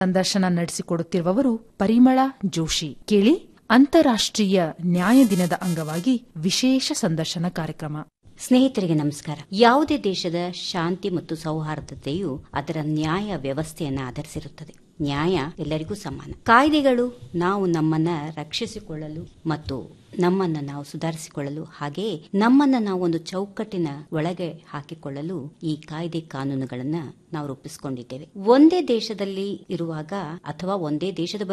ಸಂದರ್ಶನ ನಡೆಸಿಕೊಡುತ್ತಿರುವವರು ಪರಿಮಳ ಜೋಶಿ ಕೇಳಿ ಅಂತಾರಾಷ್ಟ್ರೀಯ ನ್ಯಾಯ ದಿನದ ಅಂಗವಾಗಿ ವಿಶೇಷ ಸಂದರ್ಶನ ಕಾರ್ಯಕ್ರಮ ಸ್ನೇಹಿತರಿಗೆ ನಮಸ್ಕಾರ ಯಾವುದೇ ದೇಶದ ಶಾಂತಿ ಮತ್ತು ಸೌಹಾರ್ದತೆಯು ಅದರ ನ್ಯಾಯ ವ್ಯವಸ್ಥೆಯನ್ನ ಆಧರಿಸಿರುತ್ತದೆ ನ್ಯಾಯ ಎಲ್ಲರಿಗೂ ಸಮಾನ ಕಾಯ್ದೆಗಳು ನಾವು ನಮ್ಮನ್ನ ರಕ್ಷಿಸಿಕೊಳ್ಳಲು ಮತ್ತು ನಮ್ಮನ್ನ ನಾವು ಸುಧಾರಿಸಿಕೊಳ್ಳಲು ಹಾಗೆಯೇ ನಮ್ಮನ್ನ ನಾವು ಒಂದು ಚೌಕಟ್ಟಿನ ಒಳಗೆ ಹಾಕಿಕೊಳ್ಳಲು ಈ ಕಾಯ್ದೆ ಕಾನೂನುಗಳನ್ನ ನಾವು ರೂಪಿಸಿಕೊಂಡಿದ್ದೇವೆ ಒಂದೇ ದೇಶದಲ್ಲಿ ಇರುವಾಗ ಅಥವಾ ಒಂದೇ ದೇಶದ